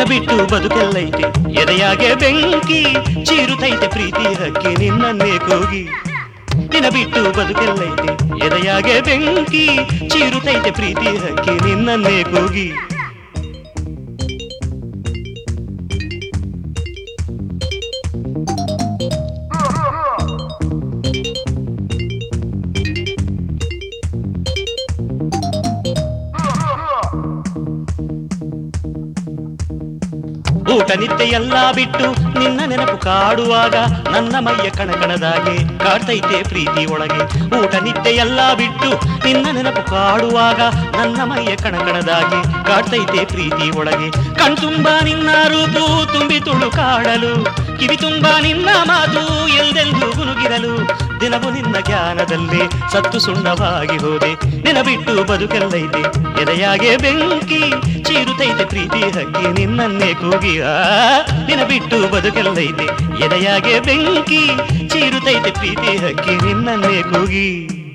ಬಿಟ್ಟು ಬದುಕೆಲ್ಲೈತೆ ಎದೆಯಾಗೆ ಬೆಂಕಿ ಚೀರುತ್ತೈತೆ ಪ್ರೀತಿ ಹಕ್ಕಿ ನಿನ್ನನ್ನೇ ಕೂಗಿ ನಿನ ಬಿಟ್ಟು ಬದುಕೆಲ್ಲೈತೆ ಎದೆಯಾಗೆ ಬೆಂಕಿ ಚೀರುತ್ತೈತೆ ಪ್ರೀತಿ ಹಕ್ಕಿ ನಿನ್ನನ್ನೇ ಕೂಗಿ ಊಟ ನಿತ್ಯ ಎಲ್ಲ ಬಿಟ್ಟು ನಿನ್ನ ನೆನಪು ಕಾಡುವಾಗ ನನ್ನ ಮೈಯ ಕಣಕಣದಾಗೆ ಕಾಡ್ತೈತೆ ಪ್ರೀತಿ ಒಳಗೆ ಊಟ ನಿತ್ಯ ಎಲ್ಲ ಬಿಟ್ಟು ನಿನ್ನ ನೆನಪು ಕಾಡುವಾಗ ನನ್ನ ಮೈಯ ಕಣಕಣದಾಗೆ ಕಾಡ್ತೈತೆ ಪ್ರೀತಿ ಒಳಗೆ ಕಣ್ತುಂಬ ನಿನ್ನ ರೂಪು ತುಂಬಿ ತುಳು ಕಾಡಲು ಕಿವಿ ತುಂಬ ನಿನ್ನ ಮಾತು ಎಲ್ದೆಲ್ದು ಗುನುಗಿರಲು ದಿನವು ನಿನ್ನ ಜ್ಞಾನದಲ್ಲಿ ಸತ್ತು ಸುಣ್ಣವಾಗಿ ಹೋದೆ ನಿನ ಬಿಟ್ಟು ಬದುಕೆಲ್ಲೈತೆ ಎದೆಯಾಗೆ ಬೆಂಕಿ ಚೀರುತ್ತೈತೆ ಪ್ರೀತಿ ಹಕ್ಕಿ ನಿನ್ನನ್ನೇ ಕೂಗಿ ಆ, ನಿನ ಬಿಟ್ಟು ಬದುಕೆಲ್ಲೈತೆ ಎದೆಯಾಗೆ ಬೆಂಕಿ ಚೀರುತ್ತೈತೆ ಪ್ರೀತಿ ಹಕ್ಕಿ ನಿನ್ನನ್ನೇ ಕೂಗಿ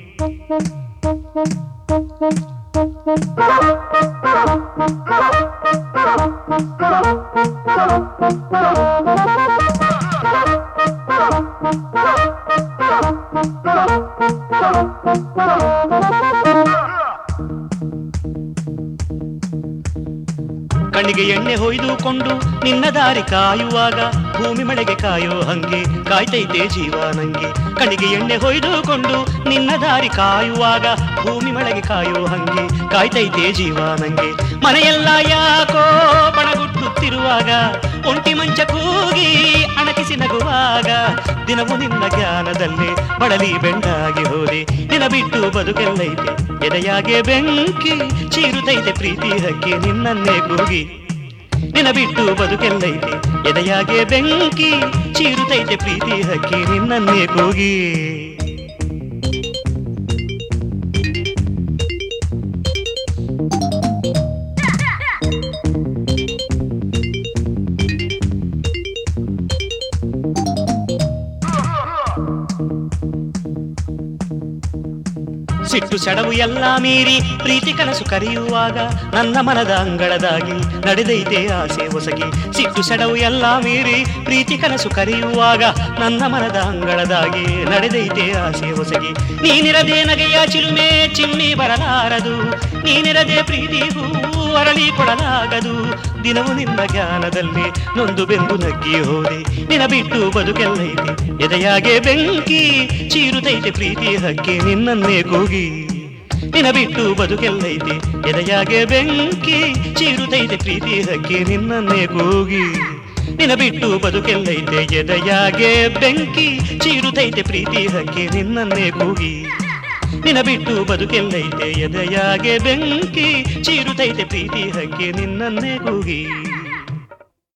ಕಣ್ಣಿಗೆ ಎಣ್ಣೆ ಹೊಯ್ದುಕೊಂಡು ನಿನ್ನ ದಾರಿ ಕಾಯುವಾಗ ಭೂಮಿ ಮಳೆಗೆ ಕಾಯೋ ಹಂಗೆ ಕಾಯ್ತೈತೆ ಜೀವ ನಂಗೆ ಕಣ್ಣಿಗೆ ಎಣ್ಣೆ ಹೊಯ್ದುಕೊಂಡು ನಿನ್ನ ದಾರಿ ಕಾಯುವಾಗ ಭೂಮಿ ಮಳೆಗೆ ಕಾಯೋ ಹಂಗೆ ಕಾಯ್ತೈತೆ ಜೀವ ನಂಗೆ ಮನೆಯೆಲ್ಲ ಯಾಕೋ ಬಣಗುಟ್ಟುತ್ತಿರುವಾಗ ಒಂಟಿ ಮಂಚ ಕೂಗಿ ಅಣಕಿಸಿ ನಗುವಾಗ ದಿನವು ನಿನ್ನ ಜ್ಞಾನದಲ್ಲಿ ಬಳಲಿ ಬೆಂಡಾಗಿ ಹೋದೆ ನಿನ ಬಿಟ್ಟು ಬದುಕೆಲ್ಲೈತೆ ಎದೆಯಾಗೆ ಬೆಂಕಿ ಚೀರುತ್ತೈತೆ ಪ್ರೀತಿ ಹಕ್ಕಿ ನಿನ್ನನ್ನೇ ಕೂಗಿ ನಿನ ಬಿಟ್ಟು ಬದುಕೆಲ್ಲೈತೆ ಎದೆಯಾಗೆ ಬೆಂಕಿ ಚೀರುತ್ತೈತೆ ಪ್ರೀತಿ ಹಕ್ಕಿ ನಿನ್ನನ್ನೇ ಕೂಗಿ ಸಿಟ್ಟು ಸಡವು ಎಲ್ಲ ಮೀರಿ ಪ್ರೀತಿ ಕನಸು ಕರೆಯುವಾಗ ನನ್ನ ಮನದ ಅಂಗಳದಾಗಿ ನಡೆದೈತೆ ಆಸೆ ಹೊಸಗಿ ಸಿಟ್ಟು ಸಡವು ಎಲ್ಲ ಮೀರಿ ಪ್ರೀತಿ ಕನಸು ಕರೆಯುವಾಗ ನನ್ನ ಮನದ ಅಂಗಳದಾಗಿ ನಡೆದೈತೆ ಆಸೆ ಹೊಸಗಿ ನೀನಿರದೆ ನಗೆಯ ಚಿಲುಮೆ ಚಿಮ್ಮಿ ಬರಲಾರದು ನೀನಿರದೆ ಪ್ರೀತಿ ಹೂವು ಅರಳಿ ಕೊಡಲಾಗದು ದಿನವು ನಿನ್ನ ಜ್ಞಾನದಲ್ಲಿ ನೊಂದು ಬೆಂದು ನಗ್ಗಿ ಹೋದೆ ನಿನ ಬಿಟ್ಟು ಬದುಕೆಲ್ಲೈತೆ ಎದೆಯಾಗೆ ಬೆಂಕಿ ಚೀರುತ್ತೈತೆ ಪ್ರೀತಿ ಹಕ್ಕಿ ನಿನ್ನನ್ನೇ ಕೂಗಿ ನಿನ ಬಿಟ್ಟು ಬದುಕೆಲ್ಲೈತೆ ಎದೆಯಾಗೆ ಬೆಂಕಿ ಚೀರುತ್ತೈತೆ ಪ್ರೀತಿ ಹಕ್ಕಿ ನಿನ್ನನ್ನೇ ಕೂಗಿ ನಿನ ಬಿಟ್ಟು ಬದುಕೆಲ್ಲೈತೆ ಎದೆಯಾಗೆ ಬೆಂಕಿ ಚೀರುತ್ತೈತೆ ಪ್ರೀತಿ ಹಕ್ಕಿ ನಿನ್ನನ್ನೇ ಕೂಗಿ ನಿನ ಬಿಟ್ಟು ಬದುಕೆಲ್ಲೈತೆ ಎದೆಯಾಗೆ ಬೆಂಕಿ ಚೀರುತ್ತೈತೆ ಪ್ರೀತಿ ಹಕ್ಕಿ ನಿನ್ನನ್ನೇ ಕೂಗಿ